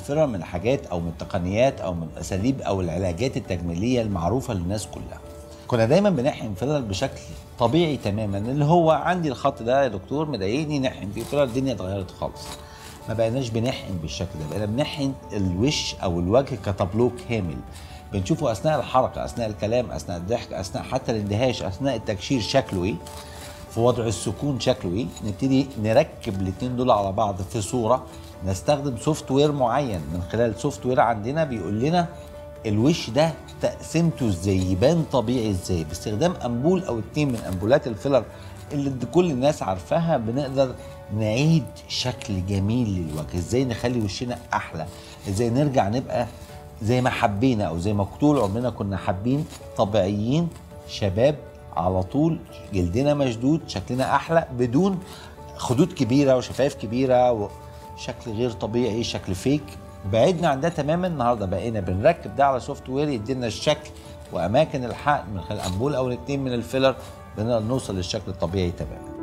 الفيلر من الحاجات او من التقنيات او من الاساليب او العلاجات التجميليه المعروفه للناس كلها كنا دايما بنحقن فيلر بشكل طبيعي تماما اللي هو عندي الخط ده يا دكتور مضايقني نحقن فيه فيلر الدنيا اتغيرت خالص ما بقيناش بنحقن بالشكل ده بقينا بنحقن الوش او الوجه كتابلو كامل بنشوفه اثناء الحركه اثناء الكلام اثناء الضحك اثناء حتى الاندهاش اثناء التكشير شكله ايه في وضع السكون شكله ايه نبتدي نركب الاثنين دول على بعض في صوره نستخدم سوفت وير معين من خلال سوفت وير عندنا بيقول لنا الوش ده تقسيمته ازاي يبان طبيعي ازاي باستخدام امبول او اتنين من امبولات الفيلر اللي كل الناس عارفاها بنقدر نعيد شكل جميل للوجه ازاي نخلي وشنا احلى ازاي نرجع نبقى زي ما حبينا او زي ما طول عمرنا كنا حابين طبيعيين شباب على طول جلدنا مشدود شكلنا احلى بدون خدود كبيره وشفايف كبيره وشكل غير طبيعي شكل فيك بعدنا عن ده تماما النهارده بقينا بنركب ده على سوفت وير يدينا الشكل واماكن الحقن من خلال امبول او الاثنين من الفيلر بنقدر نوصل للشكل الطبيعي تماما